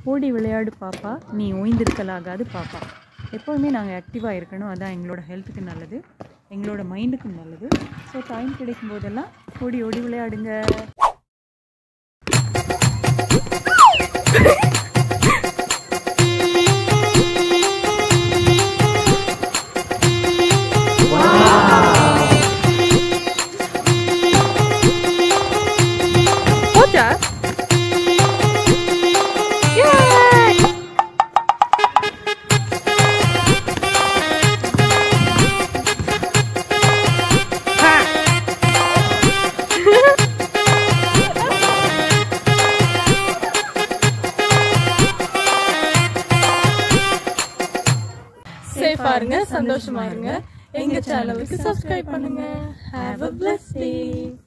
ஓடி விளையாடு பாப்பா நீ ஓய்ந்திருக்கலாகாது பாப்பா எப்போவுமே நாங்கள் ஆக்டிவாக இருக்கணும் அதான் எங்களோட ஹெல்த்துக்கு நல்லது எங்களோட மைண்டுக்கு நல்லது ஸோ டைம் கிடைக்கும் போதெல்லாம் ஓடி ஓடி விளையாடுங்க போச்சா சேஃபா இருங்க சந்தோஷமா இருங்க எங்க சேனலுக்கு சப்ஸ்கிரைப் பண்ணுங்க ஹேவ் அ பிளஸ் டே